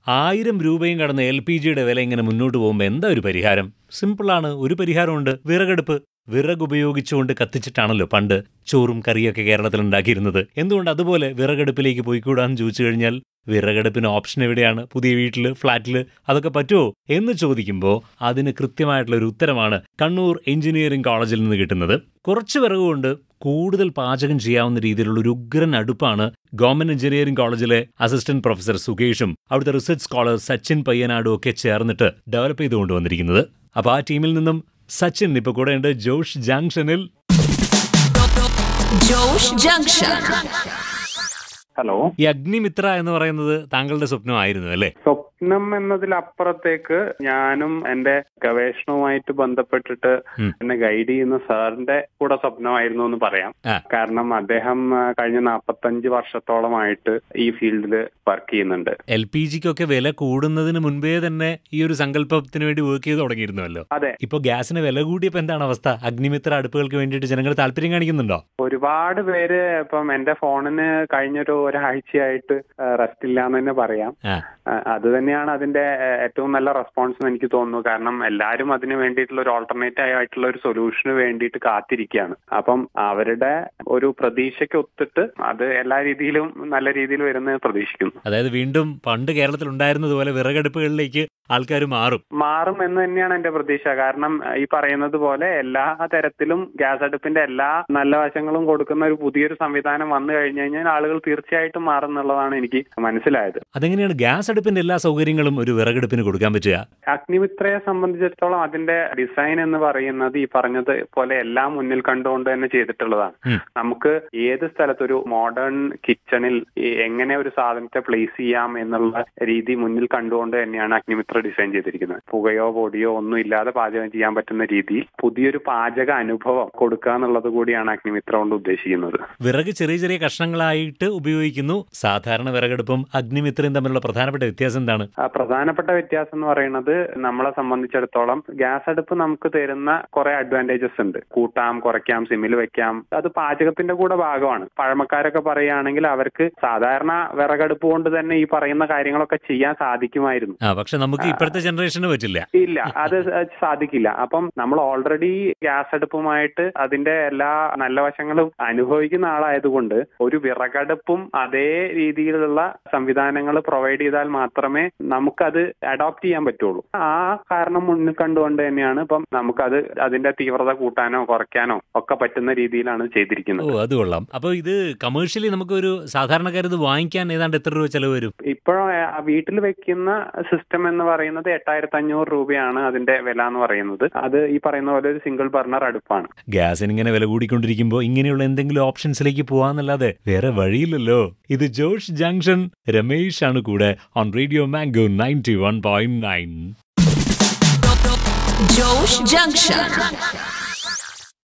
ആയിരം രൂപയും കടന്ന് എൽ പി ജിയുടെ വില ഇങ്ങനെ മുന്നോട്ട് പോകുമ്പോൾ എന്താ ഒരു പരിഹാരം സിമ്പിളാണ് ഒരു പരിഹാരമുണ്ട് വിറകടുപ്പ് വിറക് ഉപയോഗിച്ചുകൊണ്ട് കത്തിച്ചിട്ടാണല്ലോ പണ്ട് ചോറും കറിയൊക്കെ കേരളത്തിൽ ഉണ്ടാക്കിയിരുന്നത് എന്തുകൊണ്ട് അതുപോലെ വിറകടുപ്പിലേക്ക് പോയിക്കൂടാന്ന് ചോദിച്ചു കഴിഞ്ഞാൽ വിറകടുപ്പിന് ഓപ്ഷൻ എവിടെയാണ് പുതിയ വീട്ടിൽ ഫ്ളാറ്റിൽ അതൊക്കെ പറ്റുമോ എന്ന് ചോദിക്കുമ്പോൾ അതിന് കൃത്യമായിട്ടുള്ള ഒരു ഉത്തരമാണ് കണ്ണൂർ എഞ്ചിനീയറിംഗ് കോളേജിൽ നിന്ന് കിട്ടുന്നത് കുറച്ച് വിറക് കൊണ്ട് കൂടുതൽ പാചകം ചെയ്യാവുന്ന രീതിയിലുള്ള ഒരു ഉഗ്രൻ അടുപ്പാണ് ഗവൺമെന്റ് എഞ്ചിനീയറിംഗ് കോളേജിലെ അസിസ്റ്റന്റ് പ്രൊഫസർ സുകേഷും അവിടുത്തെ റിസർച്ച് സ്കോളർ സച്ചിൻ പയ്യനാടും ഒക്കെ ചേർന്നിട്ട് ഡെവലപ്പ് ചെയ്ത് കൊണ്ടുവന്നിരിക്കുന്നത് അപ്പോൾ ആ ടീമിൽ നിന്നും സച്ചിൻ ഇപ്പൊ കൂടെ ഉണ്ട് ജോഷ് ജംഗ്ഷനിൽ ജോഷ് ജംഗ്ഷൻ ഹലോ ഈ അഗ്നിമിത്ര എന്ന് പറയുന്നത് താങ്കളുടെ സ്വപ്നമായിരുന്നു അല്ലേ സ്വപ്നം എന്നതിലപ്പുറത്തേക്ക് ഞാനും എന്റെ ഗവേഷണവുമായിട്ട് ബന്ധപ്പെട്ടിട്ട് ഉം. എന്നെ ഗൈഡ് ചെയ്യുന്ന സാറിന്റെ കൂടെ സ്വപ്നമായിരുന്നു എന്ന് പറയാം ആ. കാരണം അദ്ദേഹം ആ, കഴിഞ്ഞ നാപ്പത്തഞ്ച് വർഷത്തോളമായിട്ട് ഈ ഫീൽഡിൽ വർക്ക് ചെയ്യുന്നുണ്ട് എൽ പി ജിക്കൊക്കെ വില കൂടുന്നതിന് മുൻപേ തന്നെ ഈ ഒരു സങ്കല്പത്തിന് വേണ്ടി വർക്ക് ചെയ്ത് തുടങ്ങിയിരുന്നല്ലോ അതെ ഇപ്പൊ ഗ്യാസിന് വില കൂടിയപ്പോ എന്താണ് അവസ്ഥ അഗ്നിമിത്ര അടുപ്പുകൾക്ക് വേണ്ടിയിട്ട് ജനങ്ങൾ താല്പര്യം കാണിക്കുന്നുണ്ടോ ഒരുപാട് പേര് ഇപ്പം എന്റെ ഫോണിന് കഴിഞ്ഞൊരു ഒരാഴ്ചയായിട്ട് റെസ്റ്റ് ഇല്ലാന്ന് തന്നെ പറയാം ആ. ആ, അത് തന്നെയാണ് അതിന്റെ ആ, ഏറ്റവും നല്ല റെസ്പോൺസ് എന്ന് എനിക്ക് തോന്നുന്നു കാരണം എല്ലാവരും അതിന് വേണ്ടിയിട്ടുള്ള ഒരു ഓൾട്ടർനേറ്റീവ് ആയിട്ടുള്ള ഒരു സൊല്യൂഷന് വേണ്ടിയിട്ട് കാത്തിരിക്കുകയാണ് അപ്പം അവരുടെ ഒരു പ്രതീക്ഷയ്ക്ക് ഒത്തിട്ട് അത് എല്ലാ രീതിയിലും നല്ല രീതിയിൽ വരുന്നത് പ്രതീക്ഷിക്കുന്നു അതായത് വീണ്ടും പണ്ട് കേരളത്തിൽ ഉണ്ടായിരുന്നതുപോലെ വിറകടുപ്പുകളിലേക്ക് ആൾക്കാർ മാറും മാറും എന്ന് തന്നെയാണ് എന്റെ പ്രതീക്ഷ കാരണം ഈ പറയുന്നത് പോലെ എല്ലാ തരത്തിലും ഗ്യാസ് അടുപ്പിന്റെ എല്ലാ നല്ല വശങ്ങളും കൊടുക്കുന്ന ഒരു പുതിയൊരു സംവിധാനം വന്നു കഴിഞ്ഞു കഴിഞ്ഞാൽ ആളുകൾ തീർച്ചയായിട്ടും മാറും എന്നുള്ളതാണ് എനിക്ക് മനസ്സിലായത് അതെങ്ങനെയാണ് ഗ്യാസ് അടുപ്പിന്റെ എല്ലാ സൗകര്യങ്ങളും ഒരു വിറകടുപ്പിന് കൊടുക്കാൻ പറ്റുക അഗ്നിമിത്രയെ സംബന്ധിച്ചിടത്തോളം അതിന്റെ ഡിസൈൻ എന്ന് പറയുന്നത് ഈ പറഞ്ഞത് പോലെ എല്ലാം മുന്നിൽ കണ്ടുകൊണ്ട് തന്നെ ചെയ്തിട്ടുള്ളതാണ് ഉം. നമുക്ക് ഏത് സ്ഥലത്ത് ഒരു മോഡേൺ കിച്ചണിൽ എങ്ങനെ ഒരു സാധനത്തെ പ്ലേസ് ചെയ്യാം എന്നുള്ള രീതി മുന്നിൽ കണ്ടുകൊണ്ട് തന്നെയാണ് അഗ്നിമിത്ര ഡിസൈൻ ചെയ്തിരിക്കുന്നത് പുകയോ പൊടിയോ ഒന്നും ഇല്ലാതെ പാചകം ചെയ്യാൻ പറ്റുന്ന രീതിയിൽ പുതിയൊരു പാചക അനുഭവം കൊടുക്കുക എന്നുള്ളത് കൂടിയാണ് അഗ്നിമിത്ര കൊണ്ട് ഉദ്ദേശിക്കുന്നത് വിറക് ചെറിയ ചെറിയ കഷ്ണങ്ങളായിട്ട് ഉപയോഗിക്കുന്നു സാധാരണ വിറകടുപ്പും അഗ്നിമിത്രയും തമ്മിലുള്ള പ്രധാനപ്പെട്ട വ്യത്യാസം എന്താണ് ആ പ്രധാനപ്പെട്ട വ്യത്യാസം എന്ന് പറയുന്നത് നമ്മളെ സംബന്ധിച്ചിടത്തോളം ഗ്യാസ് അടുപ്പ് നമുക്ക് തരുന്ന കുറെ അഡ്വാൻറ്റേജസ് ഉണ്ട് കൂട്ടാം കുറയ്ക്കാം സിമ്മിൽ വെക്കാം അത് പാചകത്തിന്റെ കൂടെ ഭാഗമാണ് പഴമക്കാരൊക്കെ പറയുകയാണെങ്കിൽ അവർക്ക് സാധാരണ വിറകടുപ്പ് കൊണ്ട് തന്നെ ഈ പറയുന്ന കാര്യങ്ങളൊക്കെ ചെയ്യാൻ സാധിക്കുമായിരുന്നു ആ പക്ഷെ നമുക്ക് ഇപ്പോഴത്തെ ജനറേഷന് പറ്റില്ല ഇല്ല അത് സാധിക്കില്ല അപ്പം നമ്മൾ ഓൾറെഡി ഗ്യാസ് അടുപ്പുമായിട്ട് അതിന്റെ എല്ലാ നല്ല വശങ്ങളും അനുഭവിക്കുന്ന ആളായതുകൊണ്ട് ഒരു വിറകടുപ്പും അതേ രീതിയിലുള്ള സംവിധാനങ്ങൾ പ്രൊവൈഡ് ചെയ്താൽ മാത്രമേ നമുക്കത് അഡോപ്റ്റ് ചെയ്യാൻ പറ്റുള്ളൂ ആ കാരണം മുന്നിൽ കണ്ടുകൊണ്ട് തന്നെയാണ് ഇപ്പം നമുക്കത് അതിന്റെ തീവ്രത കൂട്ടാനോ കുറയ്ക്കാനോ ഒക്കെ പറ്റുന്ന രീതിയിലാണ് ഓ ചെയ്തിരിക്കുന്നത് അത് കൊള്ളാം അപ്പൊ ഇത് കമേഴ്ഷ്യലി നമുക്ക് ഒരു സാധാരണക്കാർ ഇത് വാങ്ങിക്കാൻ ഏതാണ്ട് എത്ര രൂപ ചെലവ് വരും ഇപ്പോഴും വീട്ടിൽ വെക്കുന്ന സിസ്റ്റം എന്ന് പറയുന്നത് എട്ടായിരത്തി അഞ്ഞൂറ് രൂപയാണ് അതിന്റെ വില എന്ന് പറയുന്നത് അത് ഈ പറയുന്ന പോലെ ഒരു സിംഗിൾ ബർണർ അടുപ്പാണ് ഗ്യാസിന് ഇങ്ങനെ വില കൂടിക്കൊണ്ടിരിക്കുമ്പോൾ ഇങ്ങനെയുള്ള എന്തെങ്കിലും ഓപ്ഷൻസിലേക്ക് പോവാന്നല്ലാതെ വേറെ വഴിയില്ലല്ലോ ഇത് ജോഷ് ജംഗ്ഷൻ രമേഷ് ആണ് കൂടെ on Radio Mango ninety one point nine Josh junction